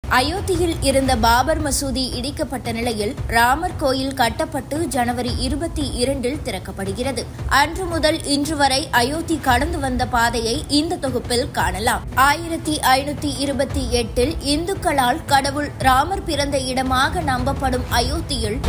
அயோத்தியில் இருந்த பாபர் மசூதி இடிக்கப்பட்ட நிலையில் ராமர் கோயில் கட்டப்பட்டு ஜனவரி இருபத்தி இரண்டில் திறக்கப்படுகிறது அன்று முதல் இன்று வரை அயோத்தி கடந்து வந்த பாதையை இந்த தொகுப்பில் காணலாம் ஆயிரத்தி ஐநூத்தி இருபத்தி எட்டில் இந்துக்களால் கடவுள் ராமர் பிறந்த இடமாக நம்பப்படும் அயோத்தியில்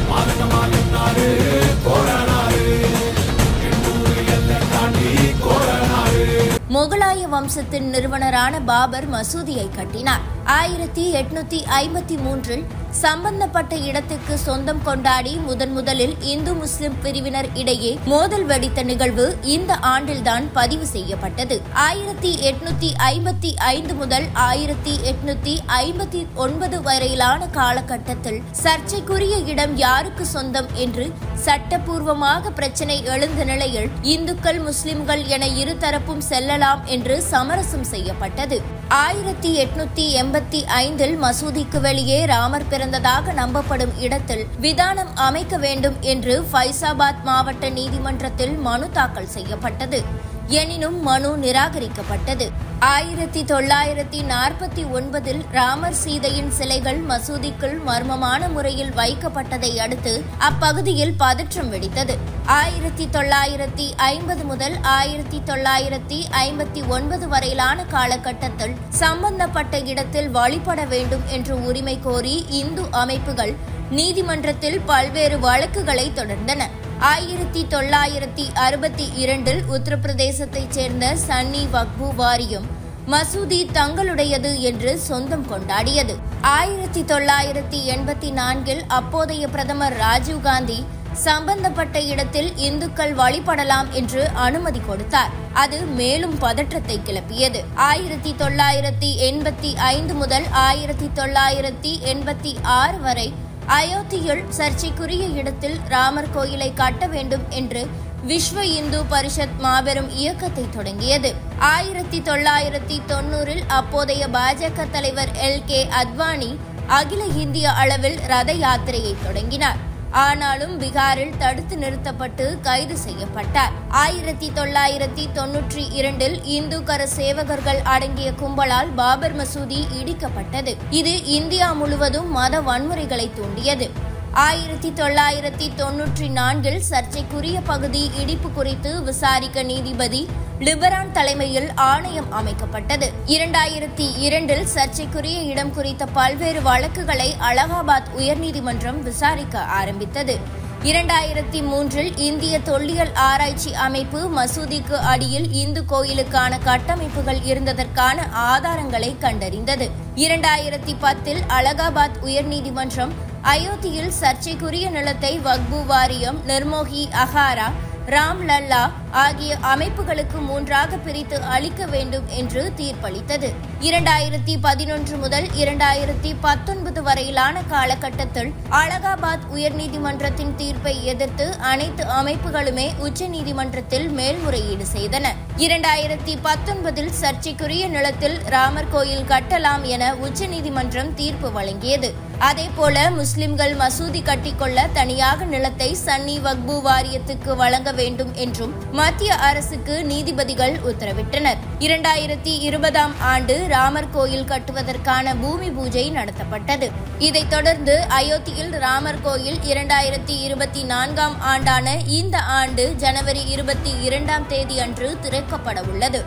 முகலாய வம்சத்தின் நிறுவனரான பாபர் மசூதியை கட்டினார் ஆயிரத்தி எட்நூத்தி ஐம்பத்தி மூன்றில் சம்பந்தப்பட்ட இடத்துக்கு சொந்தம் கொண்டாடி முதன் முதலில் இந்து முஸ்லிம் பிரிவினர் இடையே மோதல் வெடித்த நிகழ்வு இந்த ஆண்டில்தான் பதிவு செய்யப்பட்டது ஆயிரத்தி எட்நூத்தி ஐம்பத்தி ஐந்து முதல் ஆயிரத்தி எட்நூத்தி ஐம்பத்தி ஒன்பது வரையிலான காலகட்டத்தில் சர்ச்சைக்குரிய இடம் யாருக்கு சொந்தம் என்று சட்டப்பூர்வமாக பிரச்சினை எழுந்த நிலையில் இந்துக்கள் முஸ்லிம்கள் என இருதரப்பும் செல்லலாம் என்று சமரசம் செய்யப்பட்டது ஆயிரத்தி எட்நூத்தி எண்பத்தி ஐந்தில் மசூதிக்கு வெளியே ராமர் பிறந்ததாக நம்பப்படும் இடத்தில் விதானம் அமைக்க வேண்டும் என்று ஃபைசாபாத் மாவட்ட நீதிமன்றத்தில் மனு தாக்கல் செய்யப்பட்டது எனினும் மனு நிராகரிக்கப்பட்டது ஆயிரத்தி தொள்ளாயிரத்தி நாற்பத்தி ஒன்பதில் ராமர் சீதையின் சிலைகள் மசூதிக்குள் மர்மமான முறையில் வைக்கப்பட்டதை அடுத்து அப்பகுதியில் பதற்றம் வெடித்தது ஆயிரத்தி தொள்ளாயிரத்தி ஐம்பது முதல் ஆயிரத்தி தொள்ளாயிரத்தி ஐம்பத்தி ஒன்பது வரையிலான காலகட்டத்தில் சம்பந்தப்பட்ட இடத்தில் வழிபட வேண்டும் என்ற உரிமை கோரி இந்து அமைப்புகள் நீதிமன்றத்தில் பல்வேறு வழக்குகளை தொடர்ந்தன ஆயிரத்தி தொள்ளாயிரத்தி அறுபத்தி இரண்டில் உத்தரப்பிரதேசத்தைச் சேர்ந்த சன்னி வக்பு வாரியம் மசூதி தங்களுடையது என்று சொந்தம் கொண்டாடியது ஆயிரத்தி தொள்ளாயிரத்தி எண்பத்தி நான்கில் அப்போதைய பிரதமர் ராஜீவ்காந்தி சம்பந்தப்பட்ட இடத்தில் இந்துக்கள் வழிபடலாம் என்று அனுமதி கொடுத்தார் அது மேலும் பதற்றத்தை கிளப்பியது ஆயிரத்தி தொள்ளாயிரத்தி எண்பத்தி ஐந்து முதல் ஆயிரத்தி தொள்ளாயிரத்தி எண்பத்தி ஆறு வரை அயோத்தியில் சர்ச்சைக்குரிய இடத்தில் ராமர் கோயிலை கட்ட வேண்டும் என்று விஸ்வ இந்து பரிஷத் மாபெரும் இயக்கத்தை தொடங்கியது ஆயிரத்தி தொள்ளாயிரத்தி தொன்னூறில் அப்போதைய பாஜக தலைவர் எல் கே அத்வானி அகில இந்திய அளவில் ரத யாத்திரையை தொடங்கினார் ஆனாலும் பீகாரில் தடுத்து நிறுத்தப்பட்டு கைது செய்யப்பட்டார் ஆயிரத்தி தொள்ளாயிரத்தி தொன்னூற்றி இரண்டில் இந்து கர சேவகர்கள் அடங்கிய கும்பலால் பாபர் மசூதி இடிக்கப்பட்டது இது இந்தியா முழுவதும் மத வன்முறைகளை தூண்டியது ஆயிரத்தி தொள்ளாயிரத்தி தொன்னூற்றி நான்கில் சர்ச்சைக்குரிய பகுதி இடிப்பு குறித்து விசாரிக்க நீதிபதி லிபரான் தலைமையில் ஆணையம் அமைக்கப்பட்டது இரண்டாயிரத்தி இரண்டில் சர்ச்சைக்குரிய இடம் குறித்த பல்வேறு வழக்குகளை அலகாபாத் உயர்நீதிமன்றம் விசாரிக்க ஆரம்பித்தது இரண்டாயிரத்தி மூன்றில் இந்திய தொல்லியல் ஆராய்ச்சி அமைப்பு மசூதிக்கு அடியில் இந்து கோயிலுக்கான கட்டமைப்புகள் இருந்ததற்கான ஆதாரங்களை கண்டறிந்தது இரண்டாயிரத்தி பத்தில் அலகாபாத் உயர்நீதிமன்றம் அயோத்தியில் சர்ச்சைக்குரிய நிலத்தை வக்பு வாரியம் நிர்மோகி அகாரா ராம் லல்லா ஆகிய அமைப்புகளுக்கு மூன்றாக பிரித்து அளிக்க வேண்டும் என்று தீர்ப்பளித்தது இரண்டாயிரத்தி பதினொன்று முதல் இரண்டாயிரத்தி பத்தொன்பது வரையிலான காலகட்டத்தில் அலகாபாத் உயர்நீதிமன்றத்தின் தீர்ப்பை எதிர்த்து அனைத்து அமைப்புகளுமே உச்சநீதிமன்றத்தில் மேல்முறையீடு செய்தன இரண்டாயிரத்தி பத்தொன்பதில் சர்ச்சைக்குரிய நிலத்தில் ராமர் கோயில் கட்டலாம் என உச்சநீதிமன்றம் தீர்ப்பு வழங்கியது அதேபோல முஸ்லிம்கள் மசூதி கட்டிக்கொள்ள தனியாக நிலத்தை சன்னி வக்பு வாரியத்துக்கு வழங்க வேண்டும் என்றும் மத்திய அரசுக்கு நீதிபதிகள் உத்தரவிட்டனர் இரண்டாயிரத்தி இருபதாம் ஆண்டு ராமர் கோயில் கட்டுவதற்கான பூமி பூஜை நடத்தப்பட்டது இதைத் தொடர்ந்து அயோத்தியில் ராமர் கோயில் இரண்டாயிரத்தி இருபத்தி நான்காம் ஆண்டான இந்த ஆண்டு ஜனவரி இருபத்தி இரண்டாம் தேதி அன்று திறக்கப்பட உள்ளது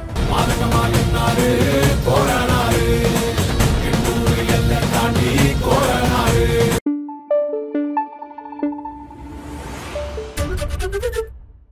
Thank you.